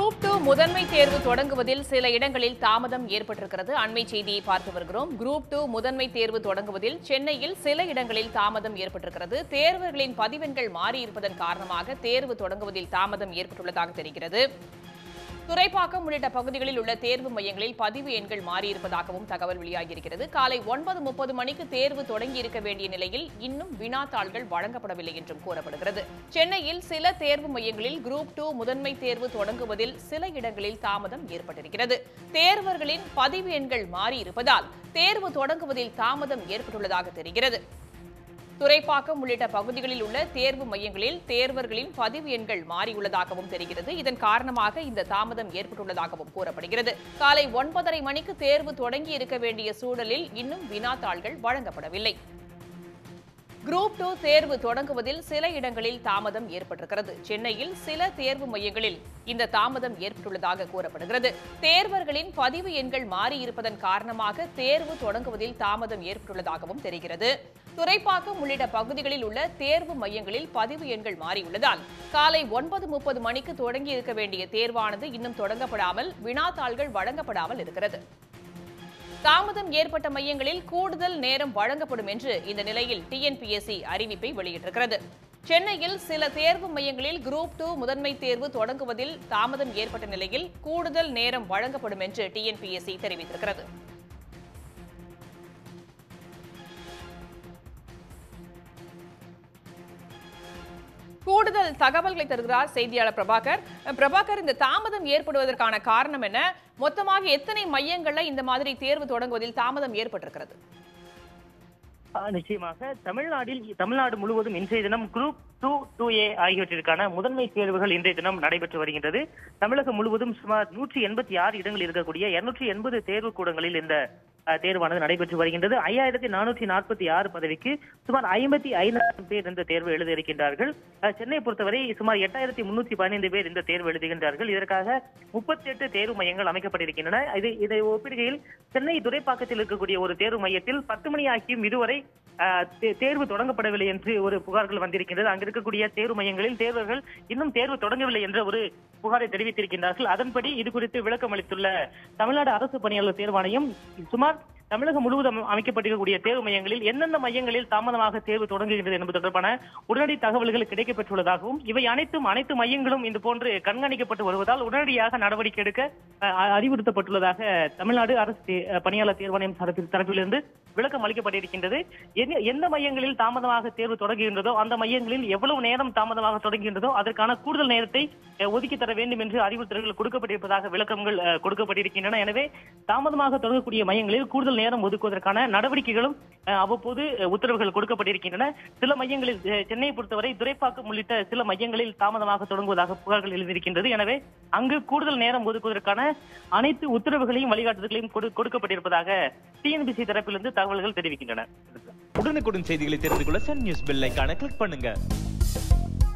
group two முதன்மை தேர்வு தொடங்குவதில் சில இடங்களில் தாமதம் ஏற்பட்டிருக்கிறது அண்மை செய்தியை பார்த்து வருகிறோம் குரூப் டூ முதன்மை தேர்வு தொடங்குவதில் சென்னையில் சில இடங்களில் தாமதம் ஏற்பட்டிருக்கிறது தேர்வர்களின் பதிவெண்கள் மாறியிருப்பதன் காரணமாக தேர்வு தொடங்குவதில் தாமதம் ஏற்பட்டுள்ளதாக தெரிகிறது துறைப்பாக்கம் உள்ளிட்ட பகுதிகளில் உள்ள தேர்வு மையங்களில் பதிவு எண்கள் மாறியிருப்பதாகவும் தகவல் வெளியாகியிருக்கிறது காலை ஒன்பது முப்பது மணிக்கு தேர்வு தொடங்கியிருக்க வேண்டிய நிலையில் இன்னும் வினாத்தாள்கள் வழங்கப்படவில்லை என்றும் கூறப்படுகிறது சென்னையில் சில தேர்வு மையங்களில் குரூப் டூ முதன்மை தேர்வு தொடங்குவதில் சில இடங்களில் தாமதம் ஏற்பட்டிருக்கிறது தேர்வர்களின் பதிவு எண்கள் மாறியிருப்பதால் தேர்வு தொடங்குவதில் தாமதம் ஏற்பட்டுள்ளதாக தெரிகிறது துறைப்பாக்கம் உள்ளிட்ட பகுதிகளில் உள்ள தேர்வு மையங்களில் தேர்வர்களின் பதிவு எண்கள் மாறியுள்ளதாகவும் தெரிகிறது இதன் காரணமாக இந்த தாமதம் ஏற்பட்டுள்ளதாகவும் கூறப்படுகிறது காலை ஒன்பதரை மணிக்கு தேர்வு தொடங்கி இருக்க வேண்டிய சூழலில் இன்னும் வினாத்தாள்கள் வழங்கப்படவில்லை குரூப் டூ தேர்வு தொடங்குவதில் சில இடங்களில் தாமதம் ஏற்பட்டிருக்கிறது சென்னையில் சில தேர்வு மையங்களில் இந்த தாமதம் ஏற்பட்டுள்ளதாக கூறப்படுகிறது தேர்வர்களின் பதிவு எண்கள் மாறியிருப்பதன் காரணமாக தேர்வு தொடங்குவதில் தாமதம் ஏற்பட்டுள்ளதாகவும் தெரிகிறது துறைப்பாக்கம் உள்ளிட்ட பகுதிகளில் உள்ள தேர்வு மையங்களில் பதிவு எண்கள் மாறியுள்ளதால் காலை ஒன்பது முப்பது மணிக்கு தொடங்கி இருக்க வேண்டிய தேர்வானது இன்னும் தொடங்கப்படாமல் வினாத்தாள்கள் வழங்கப்படாமல் இருக்கிறது தாமதம் ஏற்பட்ட மையங்களில் கூடுதல் நேரம் வழங்கப்படும் என்று இந்த நிலையில் டிஎன்பிஎஸ்சி அறிவிப்பை வெளியிட்டிருக்கிறது சென்னையில் சில தேர்வு மையங்களில் குரூப் டூ முதன்மை தேர்வு தொடங்குவதில் தாமதம் ஏற்பட்ட நிலையில் கூடுதல் நேரம் வழங்கப்படும் என்று டிஎன்பிஎஸ்சி தெரிவித்திருக்கிறது கூடுதல் தகவல்களை தருகிறார் செய்தியாளர் பிரபாகர் பிரபாகர் இந்த தாமதம் ஏற்படுவதற்கான காரணம் என்ன மொத்தமாக எத்தனை மையங்கள்ல இந்த மாதிரி தேர்வு தொடங்குவதில் தாமதம் ஏற்பட்டிருக்கிறது ஆ, நிச்சயமாக தமிழ்நாட்டில் தமிழ்நாடு முழுவதும் இன்றைய தினம் குரூப் டூ டூ ஏ ஆகியவற்றிற்கான முதன்மை தேர்வுகள் இன்றைய தினம் நடைபெற்று வருகின்றது தமிழகம் முழுவதும் சுமார் நூற்றி எண்பத்தி ஆறு இடங்கள் இருக்கக்கூடிய இருநூற்றி எண்பது தேர்வு கூடங்களில் இந்த ஆ, தேர்வானது நடைபெற்று வருகின்றது ஐயாயிரத்தி நானூற்றி நாற்பத்தி ஆறு பதவிக்கு சுமார் ஐம்பத்தி ஐந்தாயிரம் பேர் இந்த தேர்வு எழுத இருக்கின்றார்கள் ஆ, சென்னை பொறுத்தவரை சுமார் எட்டாயிரத்தி முன்னூற்றி பதினைந்து பேர் இந்த தேர்வு எழுதுகின்றார்கள் இதற்காக முப்பத்தி எட்டு தேர்வு மையங்கள் அமைக்கப்பட்டிருக்கின்றன இது இதை ஒப்பிடுகையில் சென்னை துறைப்பாக்கத்தில் இருக்கக்கூடிய ஒரு தேர்வு மையத்தில் பத்து மணி ஆகியும் இதுவரை ஆஹ், தே- தேர்வு தொடங்கப்படவில்லை என்று ஒரு புகார்கள் வந்திருக்கின்றது அங்கு இருக்கக்கூடிய தேர்வு மையங்களில் தேர்வர்கள் இன்னும் தேர்வு தொடங்கவில்லை என்ற ஒரு புகாரை தெரிவித்திருக்கின்றார்கள் அதன்படி இது குறித்து விளக்கம் அளித்துள்ள தமிழ்நாடு அரசு பணியாளர் தேர்வாணையம் சுமார் தமிழகம் முழுவதும் அமைக்கப்பட்டிருக்கக்கூடிய தேர்வு மையங்களில் எந்தெந்த மையங்களில் தாமதமாக தேர்வு தொடங்குகின்றது என்பது தொடர்பான உடனடி தகவல்கள் கிடைக்கப்பெற்றுள்ளதாகவும் இவை அனைத்தும் அனைத்து மையங்களும் இது போன்று கண்காணிக்கப்பட்டு வருவதால் உடனடியாக நடவடிக்கை எடுக்க அஹ், அறிவுறுத்தப்பட்டுள்ளதாக தமிழ்நாடு அரசு தே- அஹ், பணியாளர் தேர்வாணையம் தரப்பில் தரப்பிலிருந்து விளக்கம் அளிக்கப்பட்டிருக்கின்றது எந்த- எந்த மையங்களில் தாமதமாக தேர்வு தொடங்குகின்றதோ அந்த மையங்களில் எவ்வளவு நேரம் தாமதமாக தொடங்குகின்றதோ அதற்கான கூடுதல் நேரத்தை அஹ், ஒதுக்கி தர வேண்டும் என்று அறிவுறுத்தல்கள் கொடுக்கப்பட்டிருப்பதாக விளக்கங்கள் அஹ், கொடுக்கப்பட்டிருக்கின்றன எனவே தாமதமாக தொடங்கக்கூடிய மையங்களில் கூடுதல் நேரம் ஒதுக்குவதற்கான நடவடிக்கைகளும் அஹ், அவ்வப்போது அஹ், உத்தரவுகள் கொடுக்கப்பட்டிருக்கின்றன சில மையங்களில் அஹ், சென்னையை பொறுத்தவரை துறைப்பாக்கம் உள்ளிட்ட சில மையங்களில் தாமதமாக தொடங்குவதாக புகார்கள் எழுதியிருக்கின்றது எனவே அங்கு கூடுதல் நேரம் ஒதுக்குவதற்கான அனைத்து உத்தரவுகளையும் வழிகாட்டுதல்களையும் கொடு- கொடுக்கப்பட்டிருப்பதாக டிஎன்பிசி தரப்பிலிருந்து தகவல்கள் தெரிவிக்கின்றன உடனுக்குடன் செய்திகளை தெரிந்து கொள்ள சன் நியூஸ் பெல் ஐகானை கிளிக் பண்ணுங்க